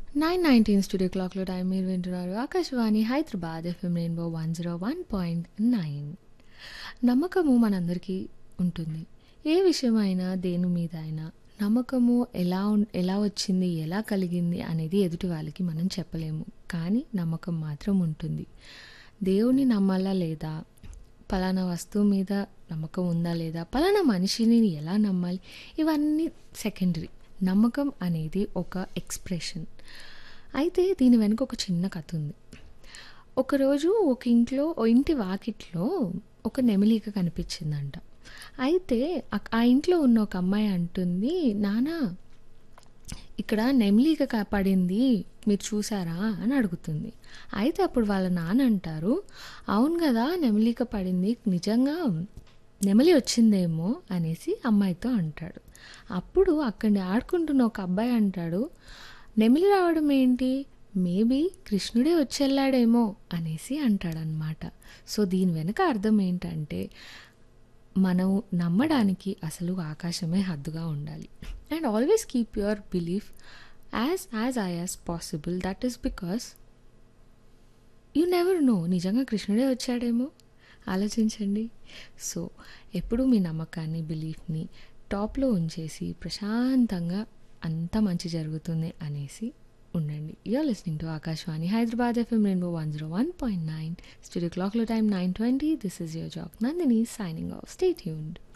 nine nineteen studio క్లాక్లో time మీరు వింటున్నారు Akashvani Hyderabad FM rainbow one zero one point nine నమ్మకము మనందరికీ ఉంటుంది ఏ విషయమైనా దేని మీద అయినా నమ్మకము ఎలా ఉన్- ఎలా వచ్చింది ఎలా కలిగింది అనేది ఎదుటి వాళ్ళకి మనం చెప్పలేము కానీ నమ్మకం మాత్రం ఉంటుంది దేవుణ్ణి నమ్మాలా లేదా పలానా వస్తువు మీద నమ్మకం ఉందా లేదా పలానా మనిషిని ఎలా నమ్మాలి ఇవన్నీ సెకండరీ నమ్మకం అనేది ఒక ఎక్స్ప్రెషన్ అయితే దీని వెనుక ఒక చిన్న కథ ఉంది ఒకరోజు ఒక ఇంట్లో ఓ ఇంటి వాకిట్లో ఒక నెమిలిక కనిపించిందంట అయితే ఆ- ఆ ఇంట్లో ఉన్న ఒక అమ్మాయి అంటుంది నానా ఇక్కడ నెమిలిక కా- పడింది మీరు చూసారా అని అడుగుతుంది అయితే అప్పుడు వాళ్ళ నాన్న అంటారు అవును కదా నెమిలిక పడింది నిజంగా నెమలి వచ్చిందేమో అనేసి అమ్మాయితో అంటాడు అప్పుడు అక్కడిని ఆడుకుంటున్న ఒక అబ్బాయి అంటాడు నెమిలి రావడం ఏంటి మేబీ కృష్ణుడే వచ్చెళ్ళాడేమో అనేసి అంటాడనమాట సో దీని వెనక అర్థం ఏంటంటే మనం నమ్మడానికి అసలు ఆకాశమే హద్దుగా ఉండాలి and always keep your belief as as I as possible that is because you never know నిజంగా కృష్ణుడే వచ్చాడేమో ఆలోచించండి సో ఎప్పుడూ మీ నమ్మకాన్ని బిలీఫ్ని టాప్లో ఉంచేసి ప్రశాంతంగా అంతా మంచి జరుగుతుంది అనేసి ఉండండి you're listening to Akashvani Hyderabad FM rainbow one zero one point nine studio క్లాక్లో time nine twenty this is your jock Nandini signing off stay tuned